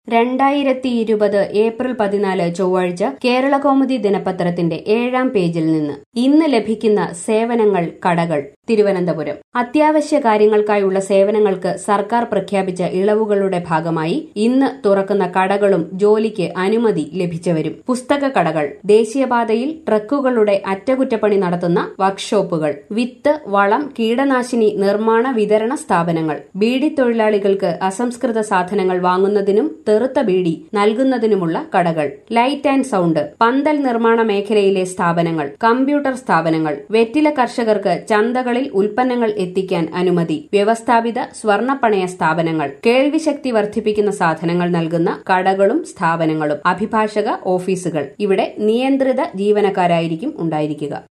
രണ്ടായിരത്തി ഇരുപത് ഏപ്രിൽ പതിനാല് ചൊവ്വാഴ്ച കേരള കൗമുദി ദിനപത്രത്തിന്റെ ഏഴാം പേജിൽ നിന്ന് ഇന്ന് ലഭിക്കുന്ന സേവനങ്ങൾ കടകൾ തിരുവനന്തപുരം അത്യാവശ്യ കാര്യങ്ങൾക്കായുള്ള സേവനങ്ങൾക്ക് സർക്കാർ പ്രഖ്യാപിച്ച ഇളവുകളുടെ ഭാഗമായി ഇന്ന് തുറക്കുന്ന കടകളും ജോലിക്ക് അനുമതി ലഭിച്ചവരും പുസ്തക കടകൾ ദേശീയപാതയിൽ ട്രക്കുകളുടെ അറ്റകുറ്റപ്പണി നടത്തുന്ന വർക്ക്ഷോപ്പുകൾ വിത്ത് വളം കീടനാശിനി നിർമ്മാണ വിതരണ സ്ഥാപനങ്ങൾ ബീഡി തൊഴിലാളികൾക്ക് അസംസ്കൃത സാധനങ്ങൾ വാങ്ങുന്നതിനും തെറുത്ത ബീഡി നൽകുന്നതിനുമുള്ള കടകൾ ലൈറ്റ് ആൻഡ് സൗണ്ട് പന്തൽ നിർമ്മാണ മേഖലയിലെ സ്ഥാപനങ്ങൾ കമ്പ്യൂട്ടർ സ്ഥാപനങ്ങൾ വെറ്റില കർഷകർക്ക് ചന്തകളിൽ ഉൽപ്പന്നങ്ങൾ എത്തിക്കാൻ അനുമതി വ്യവസ്ഥാപിത സ്വർണ്ണപ്പണയ സ്ഥാപനങ്ങൾ കേൾവിശക്തി വർദ്ധിപ്പിക്കുന്ന സാധനങ്ങൾ നൽകുന്ന കടകളും സ്ഥാപനങ്ങളും അഭിഭാഷക ഓഫീസുകൾ ഇവിടെ നിയന്ത്രിത ജീവനക്കാരായിരിക്കും ഉണ്ടായിരിക്കുക